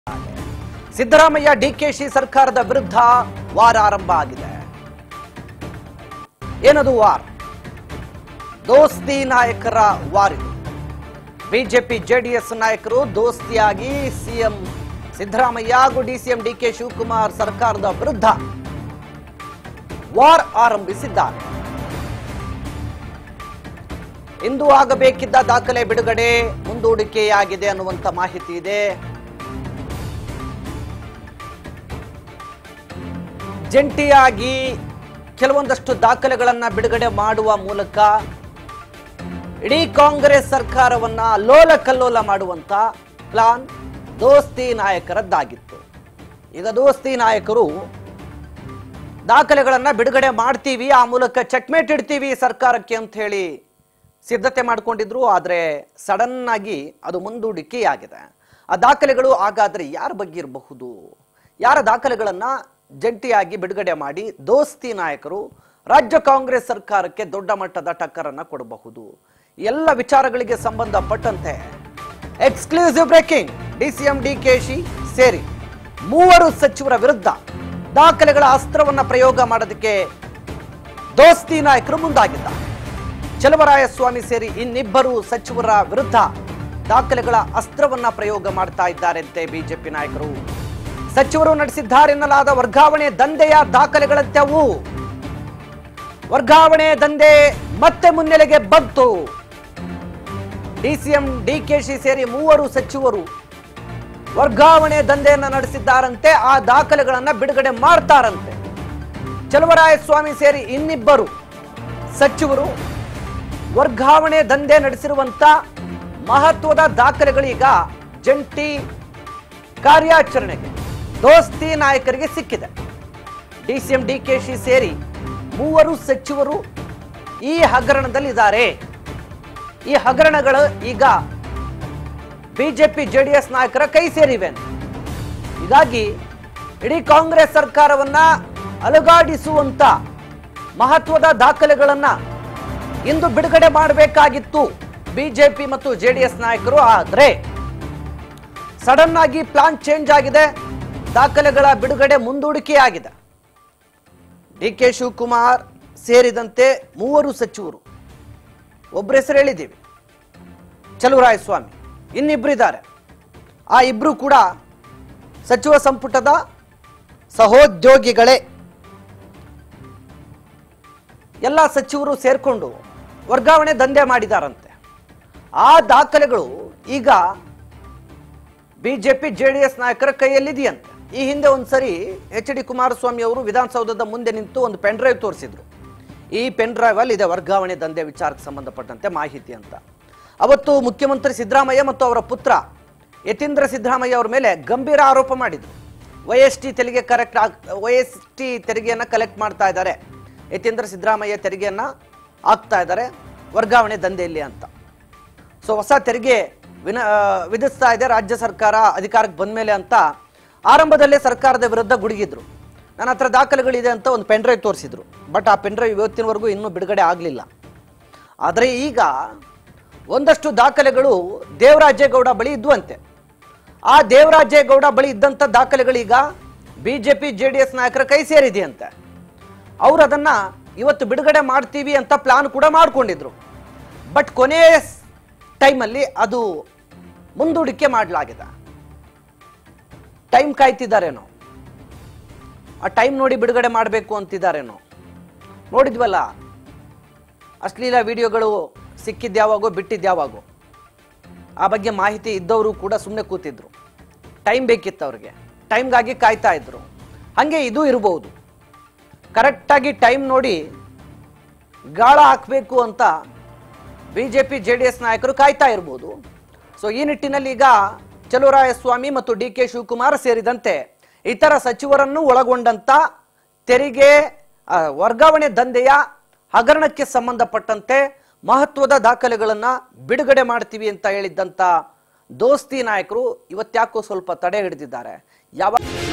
ಸಿದ್ದರಾಮಯ್ಯ ಡಿಕೆಶಿ ಸರ್ಕಾರದ ವಿರುದ್ಧ ವಾರ ಆರಂಭ ಆಗಿದೆ ಏನದು ವಾರ್ ದೋಸ್ತಿ ನಾಯಕರ ವಾರಿದು ಬಿಜೆಪಿ ಜೆಡಿಎಸ್ ನಾಯಕರು ದೋಸ್ತಿಯಾಗಿ ಸಿಎಂ ಸಿದ್ದರಾಮಯ್ಯ ಹಾಗೂ ಡಿಸಿಎಂ ಡಿಕೆ ಶಿವಕುಮಾರ್ ಸರ್ಕಾರದ ವಿರುದ್ಧ ವಾರ್ ಆರಂಭಿಸಿದ್ದಾರೆ ಇಂದು ಆಗಬೇಕಿದ್ದ ದಾಖಲೆ ಬಿಡುಗಡೆ ಮುಂದೂಡಿಕೆಯಾಗಿದೆ ಅನ್ನುವಂತ ಮಾಹಿತಿ ಇದೆ ಜಂಟಿಯಾಗಿ ಕೆಲವೊಂದಷ್ಟು ದಾಖಲೆಗಳನ್ನ ಬಿಡುಗಡೆ ಮಾಡುವ ಮೂಲಕ ಇಡೀ ಕಾಂಗ್ರೆಸ್ ಸರ್ಕಾರವನ್ನ ಲೋಲ ಕಲ್ಲೋಲ ಮಾಡುವಂತ ಪ್ಲಾನ್ ದೋಸ್ತಿ ನಾಯಕರದ್ದಾಗಿತ್ತು ಈಗ ದೋಸ್ತಿ ನಾಯಕರು ದಾಖಲೆಗಳನ್ನ ಬಿಡುಗಡೆ ಮಾಡ್ತೀವಿ ಆ ಮೂಲಕ ಚೆಕ್ಮೇಟ್ ಇಡ್ತೀವಿ ಸರ್ಕಾರಕ್ಕೆ ಅಂತ ಹೇಳಿ ಸಿದ್ಧತೆ ಮಾಡ್ಕೊಂಡಿದ್ರು ಆದ್ರೆ ಸಡನ್ ಆಗಿ ಅದು ಮುಂದೂಡಿಕೆಯಾಗಿದೆ ಆ ದಾಖಲೆಗಳು ಹಾಗಾದ್ರೆ ಯಾರ ಬಗ್ಗೆ ಇರಬಹುದು ಯಾರ ದಾಖಲೆಗಳನ್ನ ಜಂಟಿಯಾಗಿ ಬಿಡುಗಡೆ ಮಾಡಿ ದೋಸ್ತಿ ನಾಯಕರು ರಾಜ್ಯ ಕಾಂಗ್ರೆಸ್ ಸರ್ಕಾರಕ್ಕೆ ದೊಡ್ಡ ಮಟ್ಟದ ಟಕ್ಕರನ್ನ ಕೊಡಬಹುದು ಎಲ್ಲ ವಿಚಾರಗಳಿಗೆ ಸಂಬಂಧಪಟ್ಟಂತೆ ಎಕ್ಸ್ಕ್ಲೂಸಿವ್ ಬ್ರೇಕಿಂಗ್ ಡಿಸಿಎಂ ಡಿಕೆಶಿ ಸೇರಿ ಮೂವರು ಸಚಿವರ ವಿರುದ್ಧ ದಾಖಲೆಗಳ ಅಸ್ತ್ರವನ್ನ ಪ್ರಯೋಗ ಮಾಡೋದಕ್ಕೆ ದೋಸ್ತಿ ನಾಯಕರು ಮುಂದಾಗಿದ್ದಾರೆ ಚಲವರಾಯಸ್ವಾಮಿ ಸೇರಿ ಇನ್ನಿಬ್ಬರು ಸಚಿವರ ವಿರುದ್ಧ ದಾಖಲೆಗಳ ಅಸ್ತ್ರವನ್ನ ಪ್ರಯೋಗ ಮಾಡ್ತಾ ಇದ್ದಾರಂತೆ ಬಿಜೆಪಿ ನಾಯಕರು ಸಚಿವರು ನಡೆಸಿದ್ದಾರೆನ್ನಲಾದ ವರ್ಗಾವಣೆ ದಂಧೆಯ ದಾಖಲೆಗಳಂತೆವು ವರ್ಗಾವಣೆ ದಂಧೆ ಮತ್ತೆ ಮುನ್ನೆಲೆಗೆ ಬಂತು ಡಿಸಿಎಂ ಡಿಕೆಶಿ ಸೇರಿ ಮೂವರು ಸಚಿವರು ವರ್ಗಾವಣೆ ದಂಧೆಯನ್ನ ನಡೆಸಿದ್ದಾರಂತೆ ಆ ದಾಖಲೆಗಳನ್ನ ಬಿಡುಗಡೆ ಮಾಡ್ತಾರಂತೆ ಚಲವರಾಯಸ್ವಾಮಿ ಸೇರಿ ಇನ್ನಿಬ್ಬರು ಸಚಿವರು ವರ್ಗಾವಣೆ ದಂಧೆ ನಡೆಸಿರುವಂತ ಮಹತ್ವದ ದಾಖಲೆಗಳೀಗ ಜಂಟಿ ಕಾರ್ಯಾಚರಣೆಗೆ ದೋಸ್ತಿ ನಾಯಕರಿಗೆ ಸಿಕ್ಕಿದೆ ಡಿಸಿಎಂ ಡಿಕೆಶಿ ಸೇರಿ ಮೂವರು ಸಚಿವರು ಈ ಹಗರಣದಲ್ಲಿದ್ದಾರೆ ಈ ಹಗರಣಗಳು ಈಗ ಬಿಜೆಪಿ ಜೆಡಿಎಸ್ ನಾಯಕರ ಕೈ ಸೇರಿವೆ ಅಂತ. ಹೀಗಾಗಿ ಇಡೀ ಕಾಂಗ್ರೆಸ್ ಸರ್ಕಾರವನ್ನ ಅಲುಗಾಡಿಸುವಂತ ಮಹತ್ವದ ದಾಖಲೆಗಳನ್ನ ಇಂದು ಬಿಡುಗಡೆ ಮಾಡಬೇಕಾಗಿತ್ತು ಬಿಜೆಪಿ ಮತ್ತು ಜೆಡಿಎಸ್ ನಾಯಕರು ಆದ್ರೆ ಸಡನ್ ಆಗಿ ಪ್ಲಾನ್ ಚೇಂಜ್ ಆಗಿದೆ ದಾಖಲೆಗಳ ಬಿಡುಗಡೆ ಮುಂದೂಡಿಕೆಯಾಗಿದೆ ಡಿ ಕೆ ಶಿವಕುಮಾರ್ ಸೇರಿದಂತೆ ಮೂವರು ಸಚಿವರು ಒಬ್ಬರ ಹೆಸರು ಹೇಳಿದ್ದೀವಿ ಚಲುವರಾಯಸ್ವಾಮಿ ಇನ್ನಿಬ್ರು ಇದ್ದಾರೆ ಆ ಇಬ್ರು ಕೂಡ ಸಚಿವ ಸಂಪುಟದ ಸಹೋದ್ಯೋಗಿಗಳೇ ಎಲ್ಲ ಸಚಿವರು ಸೇರ್ಕೊಂಡು ವರ್ಗಾವಣೆ ದಂಧೆ ಮಾಡಿದಾರಂತೆ ಆ ದಾಖಲೆಗಳು ಈಗ ಬಿಜೆಪಿ ಜೆಡಿಎಸ್ ನಾಯಕರ ಕೈಯಲ್ಲಿದೆಯಂತೆ ಈ ಹಿಂದೆ ಒಂದ್ಸರಿ ಎಚ್ ಡಿ ಕುಮಾರಸ್ವಾಮಿ ಅವರು ವಿಧಾನಸೌಧದ ಮುಂದೆ ನಿಂತು ಒಂದು ಪೆನ್ ಡ್ರೈವ್ ತೋರಿಸಿದ್ರು ಈ ಪೆನ್ ಡ್ರೈವ್ ಅಲ್ಲಿ ಇದೆ ವರ್ಗಾವಣೆ ದಂಧೆ ವಿಚಾರಕ್ಕೆ ಸಂಬಂಧಪಟ್ಟಂತೆ ಮಾಹಿತಿ ಅಂತ ಅವತ್ತು ಮುಖ್ಯಮಂತ್ರಿ ಸಿದ್ದರಾಮಯ್ಯ ಮತ್ತು ಅವರ ಪುತ್ರ ಯತೀಂದ್ರ ಸಿದ್ದರಾಮಯ್ಯ ಅವರ ಮೇಲೆ ಗಂಭೀರ ಆರೋಪ ಮಾಡಿದ್ರು ವೈ ಎಸ್ ಟಿ ತೆರಿಗೆ ಕರೆಕ್ಟ್ ವೈ ಎಸ್ ಟಿ ತೆರಿಗೆಯನ್ನ ಕಲೆಕ್ಟ್ ಮಾಡ್ತಾ ಇದ್ದಾರೆ ಯತೀಂದ್ರ ಸಿದ್ದರಾಮಯ್ಯ ತೆರಿಗೆಯನ್ನ ಹಾಕ್ತಾ ಇದ್ದಾರೆ ವರ್ಗಾವಣೆ ದಂಧೆಯಲ್ಲಿ ಅಂತ ಸೊ ಹೊಸ ತೆರಿಗೆ ವಿನ ಆ, ವಿಧಿಸ್ತಾ ಇದೆ ರಾಜ್ಯ ಸರ್ಕಾರ ಅಧಿಕಾರಕ್ಕೆ ಬಂದ ಮೇಲೆ ಅಂತ ಆರಂಭದಲ್ಲೇ ಸರ್ಕಾರದ ವಿರುದ್ಧ ಗುಡುಗಿದ್ರು ನನ್ನ ಹತ್ರ ದಾಖಲೆಗಳಿದೆ ಅಂತ ಒಂದು ಪೆನ್ ಡ್ರೈವ್ ತೋರಿಸಿದ್ರು ಬಟ್ ಆ ಪೆನ್ ಡ್ರೈವ್ ಇವತ್ತಿನವರೆಗೂ ಇನ್ನೂ ಬಿಡುಗಡೆ ಆಗಲಿಲ್ಲ ಆದರೆ ಈಗ ಒಂದಷ್ಟು ದಾಖಲೆಗಳು ದೇವರಾಜೇಗೌಡ ಬಳಿ ಇದ್ವಂತೆ ಆ ದೇವರಾಜೇಗೌಡ ಬಳಿ ಇದ್ದಂಥ ದಾಖಲೆಗಳೀಗ ಬಿಜೆಪಿ ಜೆ ಡಿ ಎಸ್ ನಾಯಕರ ಕೈ ಸೇರಿದೆಯಂತೆ ಅವ್ರು ಅದನ್ನ ಇವತ್ತು ಬಿಡುಗಡೆ ಮಾಡ್ತೀವಿ ಅಂತ ಪ್ಲಾನ್ ಕೂಡ ಮಾಡ್ಕೊಂಡಿದ್ರು ಬಟ್ ಕೊನೆಯ ಟೈಮಲ್ಲಿ ಅದು ಮುಂದೂಡಿಕೆ ಮಾಡಲಾಗಿದೆ ಟೈಮ್ ಕಾಯ್ತಿದ್ದಾರೇನೋ ಆ ಟೈಮ್ ನೋಡಿ ಬಿಡುಗಡೆ ಮಾಡಬೇಕು ಅಂತಿದ್ದಾರೇನೋ ನೋಡಿದ್ವಲ್ಲ ಅಶ್ಲೀಲ ವಿಡಿಯೋಗಳು ಸಿಕ್ಕಿದ್ಯಾವಾಗೋ ಬಿಟ್ಟಿದ್ಯಾವಾಗೋ ಆ ಬಗ್ಗೆ ಮಾಹಿತಿ ಇದ್ದವರು ಕೂಡ ಸುಮ್ಮನೆ ಕೂತಿದ್ರು ಟೈಮ್ ಬೇಕಿತ್ತು ಅವ್ರಿಗೆ ಟೈಮ್ಗಾಗಿ ಕಾಯ್ತಾ ಇದ್ರು ಹಾಗೆ ಇದು ಇರಬಹುದು ಕರೆಕ್ಟಾಗಿ ಟೈಮ್ ನೋಡಿ ಗಾಳ ಹಾಕಬೇಕು ಅಂತ B J P J D S ನಾಯಕರು ಕಾಯ್ತಾ ಇರ್ಬೋದು ಸೊ ಈ ನಿಟ್ಟಿನಲ್ಲಿ ಈಗ ಚಲುವರಾಯಸ್ವಾಮಿ ಮತ್ತು ಡಿ ಕೆ ಶಿವಕುಮಾರ್ ಸೇರಿದಂತೆ ಇತರ ಸಚಿವರನ್ನು ಒಳಗೊಂಡಂತ ತೆರಿಗೆ ಆ, ವರ್ಗಾವಣೆ ದಂಧೆಯ ಹಗರಣಕ್ಕೆ ಸಂಬಂಧಪಟ್ಟಂತೆ ಮಹತ್ವದ ದಾಖಲೆಗಳನ್ನ ಬಿಡುಗಡೆ ಮಾಡ್ತೀವಿ ಅಂತ ಹೇಳಿದ್ದಂತ ದೋಸ್ತಿ ನಾಯಕರು ಇವತ್ತ್ಯಾಕೋ ಸ್ವಲ್ಪ ತಡೆ ಹಿಡಿದಿದ್ದಾರೆ ಯಾವ